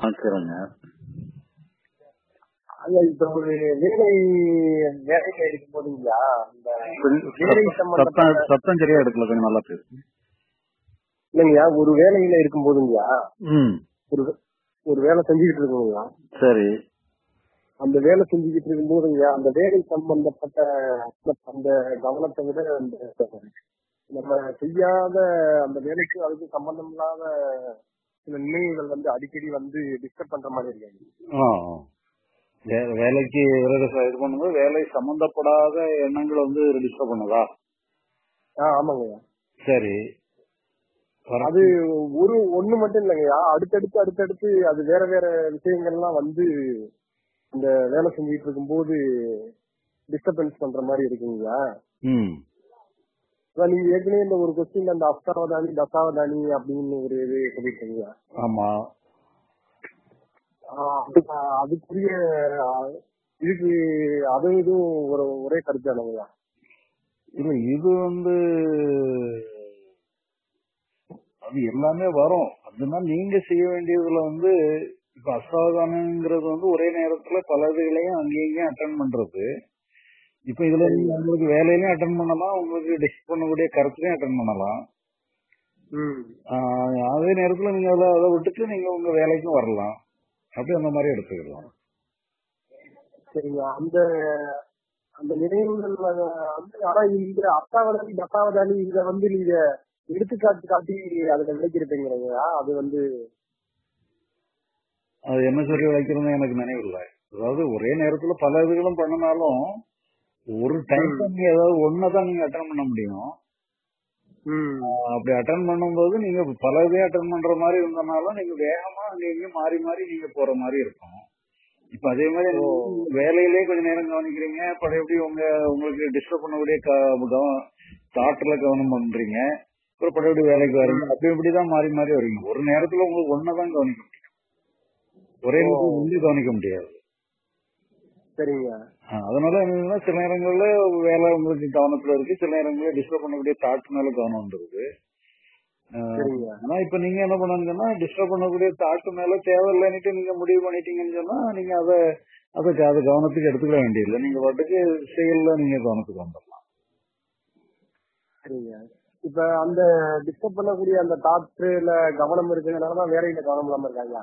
ஆ சரிங்க ஐயா இப்ப ஒரு வேலை வேலையில இருக்கும் போதுங்களா அந்த வேலை சத்தம் சம்பந்தப்பட்ட சத்தம் சரியா எடுக்கல கொஞ்சம் நல்லா பேசு இல்லைங்கய்யா ஒரு வேலையில இருக்கும் போதுங்கய்யா ம் ஒரு ஒரு வேலை செஞ்சுக்கிட்டு இருக்கோங்கய்யா சரி அந்த வேலை செஞ்சுக்கிட்டு இருக்கும் போதுங்கய்யா அந்த வேலை சம்பந்தப்பட்ட அந்த கவனத்தை விட அந்த நம்ம செய்யாத அந்த வேலைக்கு அதுக்கு சம்பந்தம் இல்லாத சில நினைவுகள் வந்து அடிக்கடி வந்து டிஸ்டர்ப் பண்ற மாதிரி இருக்காங்க ஆ வே- வேலைக்கு இவரை ச- இது பண்ணும்போது வேலை சம்பந்தப்படாத எண்ணங்கள் வந்து டிஸ்டர்ப் பண்ணுதா ஆ ஆமாங்கய்யா சரி வர- அது ஒரு ஒண்ணு மட்டும் இல்லைங்கய்யா அடுத்தடுத்து அடுத்தடுத்து அது வேற வேற விஷயங்கள்லாம் வந்து இந்த வேலை செஞ்சுட்டு இருக்கும்போது டிஸ்டர்பன்ஸ் பண்ற மாதிரி இருக்குங்கய்யா ம் அதான் நீங்க ஏற்கனவே இந்த ஒரு கொஸ்டின் அந்த அஷ்டாவதானி தசாவதானி அப்படின்னு ஒரு இது சொல்லிருக்கீங்க ஆமா அதுக்கு அதுக்குரிய ஆ, இதுக்கு அது இதுவும் ஒரு ஒரே கருத்தானங்கய்யா இல்ல இது வந்து அது எல்லாமே வரும் அதுனா நீங்க செய்ய வேண்டியதுல வந்து இப்ப அசாதானங்கிறது வந்து ஒரே நேரத்துல பல இதுகளையும் அங்கேயும் இங்கேயும் அட்டன் பண்றது இப்ப இதுல நீங்க உங்களுக்கு வேலையிலயும் அட்டன் பண்ணலாம் உங்களுக்கு டிஸ்க் பண்ணக்கூடிய கருத்துலயும் அட்டன் பண்ணலாம் ம் ஆஹ் அதே நேரத்துல நீங்க அதை அதை விட்டுட்டு நீங்க உங்க வேலைக்கும் வரலாம் அப்படி அந்த மாதிரி எடுத்துக்கலாம் சரிங்க அந்த அந்த நினைவுகள் வந்து ஆனா இந்த அஷ்டாவதானி தசாவதானி இத வந்து நீங்க எடுத்துக்காட்டு காட்டி அதுல விளக்கிருப்பீங்களா அது வந்து அது என்ன சொல்லி வைக்கிறதுன்னு எனக்கு நினைவில்லை அதாவது ஒரே நேரத்துல பல இதுகளும் பண்ணினாலும் ஒரு டைம் நீங்க ஏதாவது ஒன்னதான் நீங்க அட்டன் பண்ண முடியும் ம் ஆஹ் அப்படி அட்டன் பண்ணும்போது நீங்க பல இதே அட்டன் பண்ற மாதிரி இருந்தனாலும் நீங்க வேகமா அங்க இங்கேயும் மாறி மாறி நீங்க போற மாதிரி இருக்கும் இப்ப அதே மாதிரி நீங்க வேலையிலே கொஞ்ச நேரம் கவனிக்கிறீங்க அப்புறம் எப்படி உங்க உங்களுக்கு டிஸ்டர்ப் பண்ணக்கூடிய தாட்ல கவனம் பண்றீங்க அப்புறம் பழையபடி வேலைக்கு வரீங்க அப்படி இப்படிதான் மாறி மாறி வரீங்க ஒரு நேரத்துல உங்களுக்கு ஒன்னதான் கவனிக்க முடியும் ஒரே நேரத்துல வந்து கவனிக்க முடியாது சரிங்க ஆஹ் அதனால என்னன்னா சில நேரங்கள்ல வேலை உங்களுக்கு கவனத்துல இருக்கு சில நேரங்கள்ல டிஸ்டர்ப் பண்ணக்கூடிய தாட் மேல கவனம் வந்துருது ஆஹ் சரிங்க ஆனா இப்ப நீங்க என்ன பண்ணுங்கன்னா டிஸ்டர்ப் பண்ணக்கூடிய தாட்டு மேல தேவையில்லைன்னுட்டு நீங்க முடிவு பண்ணிட்டீங்கன்னு சொன்னா நீங்க அதை அதை அதை கவனத்துக்கு எடுத்துக்க வேண்டியதில்லை நீங்க பாட்டுக்கு செயல்ல நீங்க கவனத்துக்கு வந்துடலாம் சரிங்க இப்ப அந்த டிஸ்டர்ப் பண்ணக்கூடிய அந்த தாட்ல கவனம் இருக்கிறதுனாலதான் வேலையில கவனம் இல்லாம இருக்காங்க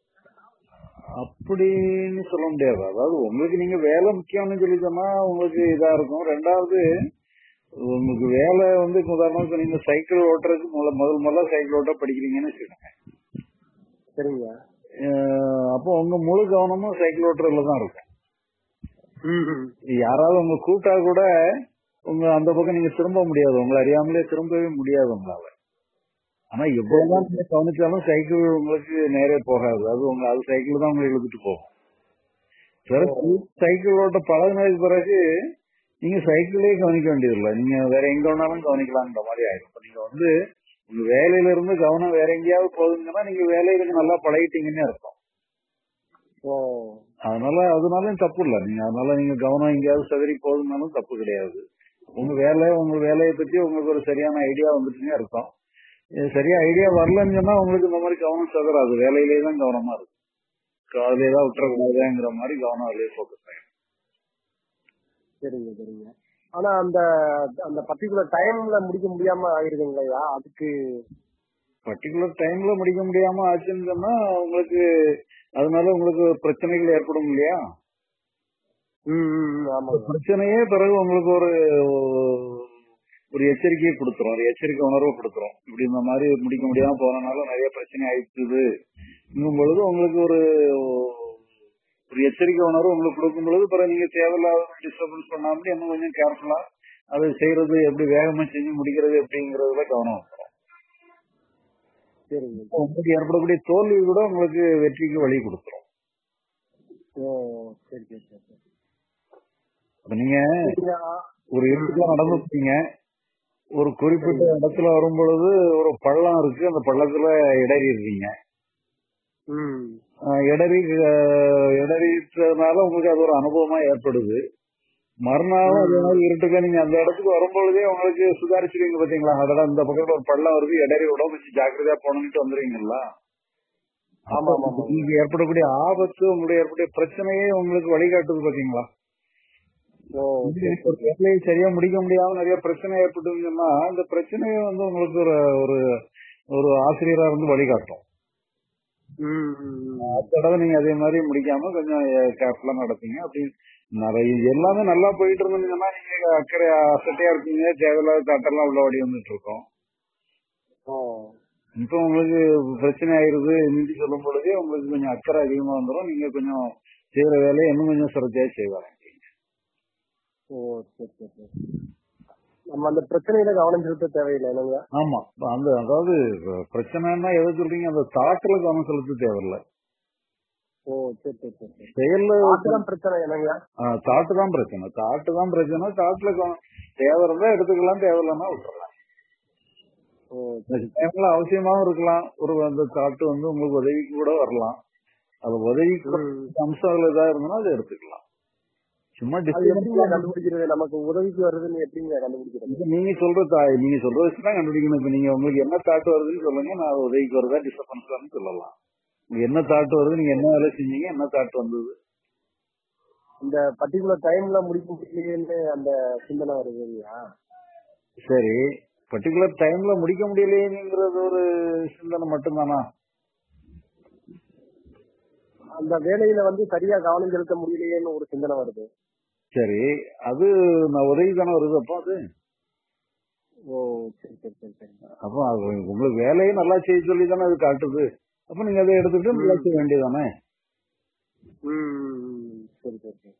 அப்படின்னு சொல்ல முடியாது அதாவது உங்களுக்கு நீங்க வேலை முக்கியம்னு சொல்லி சொன்னா உங்களுக்கு இதா இருக்கும் ரெண்டாவது உங்களுக்கு வேலை வந்து இப்ப உதாரணத்துக்கு நீங்க சைக்கிள் ஓட்டுறதுக்கு முதல் முதல் முதல்ல சைக்கிள் ஓட்ட படிக்கிறீங்கன்னு வச்சுக்கோங்க சரிங்க அஹ் அப்போ உங்க முழு கவனமும் சைக்கிள் ஓட்டுறதுல தான் இருக்கும் ம் யாராவது உங்க கூட்டா கூட உங்க அந்த பக்கம் நீங்க திரும்ப முடியாது உங்களை அறியாமலே திரும்பவே முடியாது உங்களால ஆனா எவ்வளவுதான் நீங்க கவனிச்சாலும் சைக்கிள் உங்களுக்கு நேரே போகாது அது உங்க அது சைக்கிள் தான் உங்களை இழுத்துட்டு போகும் பிறகு சைக்கிள் ஓட்ட பழகினதுக்கு பிறகு நீங்க சைக்கிளே கவனிக்க வேண்டியதில்லை நீங்க வேற எங்க வேணாலும் கவனிக்கலாம்ன்ற மாதிரி ஆயிடும் இப்ப நீங்க வந்து உங்க வேலையில இருந்து கவனம் வேற எங்கேயாவது போகுதுங்கன்னா நீங்க வேலையில நல்லா பழகிட்டீங்கன்னு அர்த்தம் ஓ அதனால அதனால தப்பு இல்ல நீங்க அதனால நீங்க கவனம் எங்கேயாவது சதறி போகுதுனாலும் தப்பு கிடையாது உங்க வேலை உங்க வேலையை பத்தி உங்களுக்கு ஒரு சரியான ஐடியா வந்துட்டுன்னு அர்த்தம் இது சரியா ஐடியா வரலன்னு சொன்னா உங்களுக்கு இந்த மாதிரி கவனம் சதறாது வேலையிலே தான் கவனமா இருக்கும் அதுலயே தான் விட்டுறக்கூடாதுங்கிற மாதிரி கவனம் அதுலயே ஃபோக்கஸ் ஆயிடும் சரிங்க சரிங்க ஆனா அந்த அந்த பர்டிகுலர் டைம்ல முடிக்க முடியாம ஆயிருதுங்களையா அதுக்கு பர்டிகுலர் டைம்ல முடிக்க முடியாம ஆச்சுன்னு சொன்னா உங்களுக்கு அதனால உங்களுக்கு பிரச்சனைகள் ஏற்படும் இல்லையா ம் ம், ம், ஆமாங்க பிரச்சனையே பிறகு உங்களுக்கு ஒரு ஒரு எச்சரிக்கையை கொடுத்துரும் ஒரு எச்சரிக்கை உணர்வை கொடுத்துரும் இப்படி இந்த மாதிரி முடிக்க முடியாம போனனால நிறைய பிரச்சனை ஆயிடுச்சுது இன்னும் பொழுது உங்களுக்கு ஒரு ஒரு எச்சரிக்கை உணர்வு உங்களுக்கு கொடுக்கும் பொழுது பிறகு நீங்க தேவையில்லாத டிஸ்டர்பன்ஸ் பண்ணாம இன்னும் கொஞ்சம் கேர்ஃபுல்லா அதை செய்யறது எப்படி வேகமா செஞ்சு முடிக்கிறது எப்படிங்கறதுல கவனம் வந்துடும் சரிங்க உங்களுக்கு ஏற்படக்கூடிய தோல்வி கூட உங்களுக்கு வெற்றிக்கு வழி கொடுத்துரும் ஓ சரி சரி சரி சரி அப்ப நீங்க சரிங்க. ஒரு இடத்துல நடந்து போறீங்க ஒரு குறிப்பிட்ட இடத்துல வரும் பொழுது ஒரு பள்ளம் இருக்கு அந்த பள்ளத்துல இடறி இருக்கீங்க ம் ஆஹ் இடறி ஆஹ் இடறிட்டதுனால உங்களுக்கு அது ஒரு அனுபவமா ஏற்படுது மறுநாளும் அதே மாதிரி இருட்டுல நீங்க அந்த இடத்துக்கு வரும்பொழுதே உங்களுக்கு சுதாரிச்சிருவீங்க பாத்தீங்களா அதோட இந்த பக்கத்துல ஒரு பள்ளம் வருது இடறி விட கொஞ்சம் ஜாக்கிரதையா போனோம்னு வந்துருவீங்களா ஆமா ஆமா ஆமா உங்களுக்கு ஏற்படக்கூடிய ஆபத்து உங்களுக்கு ஏற்படக்கூடிய பிரச்சனையே உங்களுக்கு வழிகாட்டுது பாத்தீங்களா ஓ ஒரு வேலையை சரியா முடிக்க முடியாம நிறைய பிரச்சனை ஏற்பட்டுதுன்னா இந்த பிரச்சனையை வந்து உங்களுக்கு ஒரு ஒரு ஒரு ஆசிரியரா இருந்து வழிகாட்டும் ம், ம், ம். அடுத்த தடவை நீங்க அதே மாதிரி முடிக்காம கொஞ்சம் கேர்ஃபுல்லா நடப்பீங்க அப்படி நிறைய எல்லாமே நல்லா போயிட்டு இருந்தீங்கன்னா நீங்க அக்கறை அசட்டையா இருக்கீங்க தேவையில்லாத தாட்டெல்லாம் உள்ள ஓடி வந்துட்டு இருக்கோம் ஓ இப்ப உங்களுக்கு பிரச்சனை ஆயிருது நீதி சொல்லும் பொழுதே உங்களுக்கு கொஞ்சம் அக்கறை அதிகமா வந்துடும் நீங்க கொஞ்சம் செய்யற வேலையை இன்னும் கொஞ்சம் சிரத்தையா செய்வாங்க ஓ சரி சரி சரி நம்ம அந்த பிரச்சனையில கவனம் செலுத்த தேவையில்லை என்னங்க ஆமா இப்ப அந்த அதாவது பிரச்சனைன்னா எதை சொல்றீங்க அந்த தாட்டுல கவனம் செலுத்த தேவையில்ல ஓ சரி சரி சரி சரி செயல்ல அதுதான் பிரச்சனை என்னங்க தாட்டு தான் பிரச்சனை தாட்டு தான் பிரச்சனை தாட்டுல கவனம் தேவை இருந்தா எடுத்துக்கலாம் தேவையில்லைன்னா விட்டுறலாம் ஓ இந்த டைம்ல அவசியமாவும் இருக்கலாம் ஒரு அந்த தாட்டு வந்து உங்களுக்கு உதவிக்கு கூட வரலாம் அது உதவிக்கு ம். அம்சங்கள் ஏதாவது இருந்ததுன்னா அதை எடுத்துக்கலாம் சும்மா அது எப்படிங்க டிஸ்டர்பன்ஸ் கண்டுபிடிக்கிறது நமக்கு உதவிக்கு வருதுன்னு எப்படிங்க கண்டுபிடிக்கிறது இப்ப நீங்க சொல்ற தா- நீங்க சொல்ற வச்சு தான் கண்டுபிடிக்கணும் இப்ப நீங்க உங்களுக்கு என்ன தாட்டு வருதுன்னு சொல்லுங்க நான் அது உதவிக்கு வருதா டிஸ்டர்பன்ஸ் சொல்லலாம் உங்களுக்கு என்ன தாட்டு வருது நீங்க என்ன வேலை செஞ்சீங்க என்ன தாட்டு வந்தது இந்த பர்டிகுலர் டைம்ல முடிக்க முடியலையேன்னு அந்த சிந்தனை வருது இல்லையா சரி பர்டிகுலர் டைம்ல முடிக்க முடியலையேங்கிறது ஒரு சிந்தனை மட்டும்தானா அந்த வேலையில வந்து சரியா கவனம் செலுத்த முடியலையேன்னு ஒரு சிந்தனை வருது சரி அது நான் உதவி தானே வருது அப்போ அது ஓ சரி சரி சரி சரி அப்போ அது உங்களுக்கு வேலையை நல்லா செய்ய சொல்லி தானே அது காட்டுது அப்ப நீங்க அதை எடுத்துட்டு நல்லா செய்ய வேண்டியதானே ம், ம், ம். சரி சரி சரி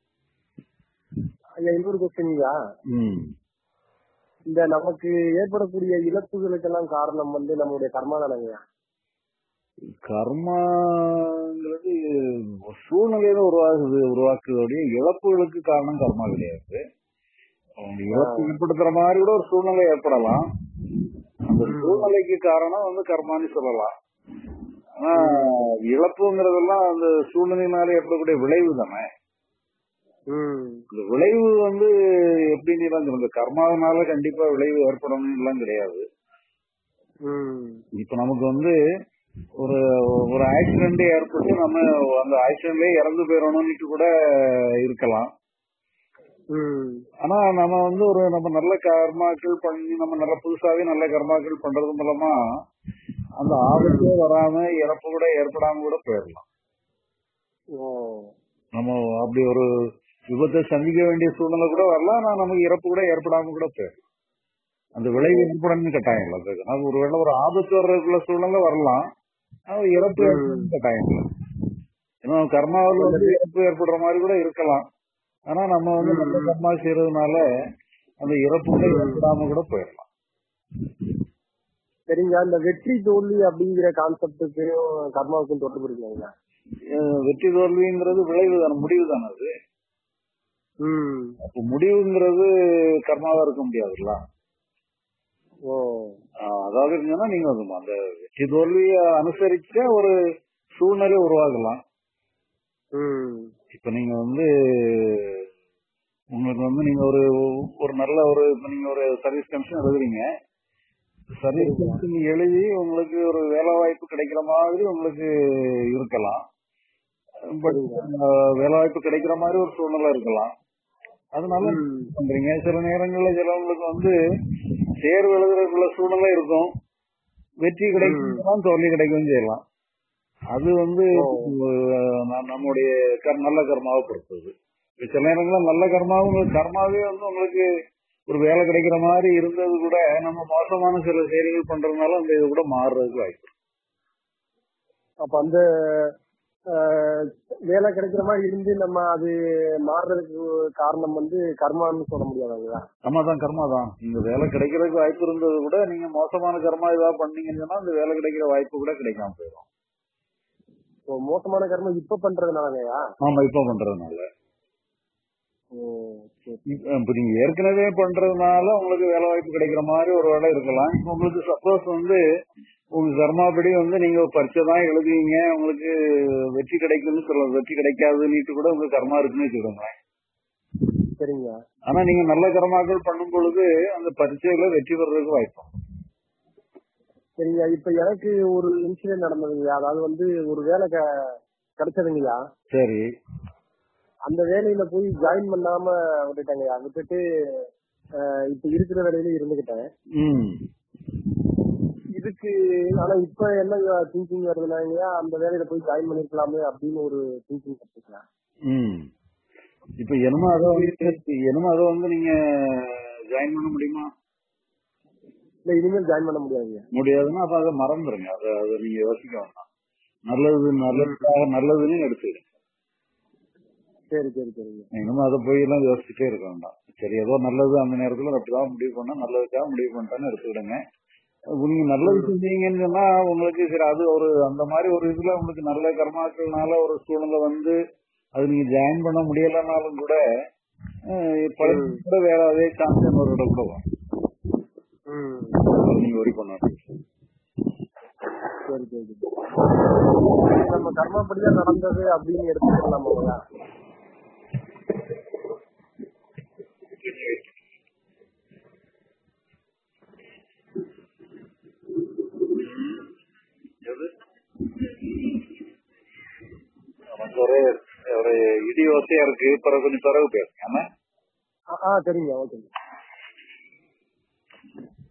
ஐயா இன்னொரு கொஸ்டின்யா ம் இந்த நமக்கு ஏற்படக்கூடிய இழப்புகளுக்கெல்லாம் காரணம் வந்து நம்மளுடைய கர்மா தானங்கய்யா கர்மாங்கிறது சூழ்நிலையில உருவாகுது உருவாக்குறதுடைய இழப்புகளுக்கு காரணம் கர்மா கிடையாது அவங்க இழப்பு ஏற்படுத்துற மாதிரி கூட ஒரு சூழ்நிலை ஏற்படலாம் அந்த சூழ்நிலைக்கு காரணம் வந்து கர்மான்னு சொல்லலாம் ஆனா இழப்புங்கிறதெல்லாம் அந்த சூழ்நிலையினால ஏற்படக்கூடிய விளைவு தானே ம் இந்த விளைவு வந்து எப்படின்னு எல்லாம் இந்த கர்மாவனால கண்டிப்பா விளைவு ஏற்படணும் எல்லாம் கிடையாது ம் இப்ப நமக்கு வந்து ஒரு ஒரு ஆக்சிடென்ட் ஏற்பட்டு நம்ம அந்த ஆக்சிடென்ட்லயே இறந்து போயிடணும்னுட்டு கூட இருக்கலாம் ம் ஆனா நம்ம வந்து ஒரு நம்ம நல்ல கர்மாக்கள் பண்ணி நம்ம நல்ல புதுசாவே நல்ல கர்மாக்கள் பண்றது மூலமா அந்த ஆபத்தே வராம இறப்பு கூட ஏற்படாம கூட போயிடலாம் ஓ நம்ம அப்படி ஒரு விபத்தை சந்திக்க வேண்டிய சூழ்நிலை கூட வரலாம் ஆனா நமக்கு இறப்பு கூட ஏற்படாம கூட போயிடலாம் அந்த விளைவு ஏற்படணும்னு கட்டாயம் இல்லை அது அது ஒருவேளை ஒரு ஆபத்து வர்றதுக்குள்ள சூழ்நிலை வரலாம் ஆனா இறப்பு ஏற்படணும்னு கட்டாயம் இல்லை ஏன்னா கர்மாவில் வந்து இறப்பு ஏற்படுற மாதிரி கூட இருக்கலாம் ஆனா நம்ம வந்து நல்ல கர்மா செய்யறதுனால அந்த இறப்பு கூட ஏற்படாம கூட போயிடலாம் சரிங்க இந்த வெற்றி தோல்வி அப்படிங்கிற கான்செப்டுக்கும் கர்மாவுக்கும் தொடர்பு இருக்குங்களா அஹ் வெற்றி தோல்விங்கிறது விளைவு தானே முடிவு தானே அது ம் அப்ப முடிவுங்கிறது கர்மாவா இருக்க முடியாதுல்ல ஓ ஆஹ் அதாவது என்னன்னா நீங்க வந்து அந்த வெற்றி தோல்வியை அனுசரிச்ச ஒரு சூழ்நிலை உருவாகலாம் ம் இப்ப நீங்க வந்து உங்களுக்கு வந்து நீங்க ஒரு ஒரு நல்ல ஒரு இப்ப நீங்க ஒரு சர்வீஸ் கமிஷன் எழுதுறீங்க சர்வீஸ் கமிஷன் எழுதி உங்களுக்கு ஒரு வேலை வாய்ப்பு கிடைக்கிற மாதிரி உங்களுக்கு இருக்கலாம் பட் வேலை வாய்ப்பு கிடைக்கிற மாதிரி ஒரு சூழ்நிலை இருக்கலாம் அதனால ம். பண்றீங்க சில நேரங்கள்ல சிலவங்களுக்கு வந்து தேர்வு எழுதுறதுக்குள்ள சூழ்நிலை இருக்கும் வெற்றி கிடைக்கும் தோல்வி கிடைக்கவும் செய்யலாம் அது வந்து அஹ், நம்- நம்முடைய கர்- நல்ல கர்மாவை பொறுத்தது இப்ப சில நேரங்கள்ல நல்ல கர்மாவும் கர்மாவே வந்து உங்களுக்கு ஒரு வேலை கிடைக்கிற மாதிரி இருந்தது கூட நம்ம மோசமான சில செயல்கள் பண்றதுனால அந்த இது கூட மாறுறதுக்கு வாய்ப்பு இருக்கு. அப்ப அந்த அஹ், வேலை கிடைக்கிற மாதிரி இருந்து நம்ம அது மாறுறதுக்கு காரணம் வந்து கர்மான்னு சொல்ல முடியாதுங்களா கர்மா தான் கர்மா தான் நீங்க வேலை கிடைக்கிறதுக்கு வாய்ப்பு இருந்தது கூட நீங்க மோசமான கர்மா ஏதாவது பண்ணீங்கன்னு சொன்னா அந்த வேலை கிடைக்கிற வாய்ப்பு கூட கிடைக்காம போயிடும் இப்போ மோசமான கர்மம் இப்ப பண்றதுனாலங்கய்யா ஆமா இப்ப பண்றதுனால ஓ சரி இப்ப இப்ப நீங்க ஏற்கனவே பண்றதுனால உங்களுக்கு வேலை வாய்ப்பு கிடைக்கிற மாதிரி ஒரு வேலை இருக்கலாம் இப்ப உங்களுக்கு சப்போஸ் வந்து உங்க கர்மாபடி வந்து நீங்க பரீட்சை தான் எழுதுவீங்க உங்களுக்கு வெற்றி கிடைக்கும்னு சொல்ல வெற்றி கிடைக்காதுன்னுட்டு கூட உங்க கர்மா இருக்குன்னு வச்சுக்கோங்களேன் சரிங்க ஆனா நீங்க நல்ல கர்மாக்கள் பண்ணும் பொழுது அந்த பரீட்சையில வெற்றி பெறதுக்கு வாய்ப்பு உண்டு. சரிங்க இப்ப எனக்கு ஒரு இன்சிடென்ட் நடந்ததுங்கய்யா அதாவது வந்து ஒரு வேலை க- கிடைச்சதுங்கய்யா சரி அந்த வேலையில போய் ஜாயின் பண்ணாம விட்டுட்டேங்கய்யா விட்டுட்டு அஹ், இப்ப இருக்கிற வேலையில இருந்துகிட்டேன் ம் இதுக்கு ஆனா இப்ப என்ன திங்கிங் வருதுன்னாங்கய்யா அந்த வேலையில போய் ஜாயின் பண்ணிருக்கலாமே அப்படின்னு ஒரு திங்கிங் கத்துக்கலாம் ம் இப்ப என்னமோ அதை வந்து என்னமோ அதை வந்து நீங்க ஜாயின் பண்ண முடியுமா இல்ல இனிமேல் ஜாயின் பண்ண முடியாதுங்க முடியாதுன்னா அப்ப அதை மறந்துருங்க அதை அதை நீங்க யோசிக்க வேண்டாம் நல்லது நல்லதுக்காக நல்லதுன்னு எடுத்துக்கிடுங்க சரி சரி சரிங்க இன்னமும் அதை போய் எல்லாம் யோசிச்சுட்டே இருக்க வேண்டாம் சரி ஏதோ நல்லது அந்த நேரத்துல அப்படிதான் முடிவு பண்ணா நல்லதுக்காக முடிவு பண்ணிட்டான்னு எடுத்துக்கிடுங்க நீங்க நல்லது செஞ்சீங்கன்னு சொன்னா உங்களுக்கு சரி அது ஒரு அந்த மாதிரி ஒரு இதுல உங்களுக்கு நல்ல கர்மாக்கள்னால ஒரு சூழ்நிலை வந்து அது நீங்க ஜாயின் பண்ண முடியலனாலும் கூட அஹ், பழைய கூட வேற அதே சான்ஸ் ஒரு இடம் கூட வரும் ம் அது நீங்க ஒரி பண்ண வேண்டாம். சரி சரி சரி. நம்ம கர்மப்படியா நடந்தது அப்படின்னு எடுத்துக்கலாம் இல்லையா எது? நமக்கு ஒரே ஒரு இடி ஓசையா இருக்கு பிறகு கொஞ்சம் பிறகு பேசுங்க ஆமா ஆ, ஆ சரிங்க ஓகேங்க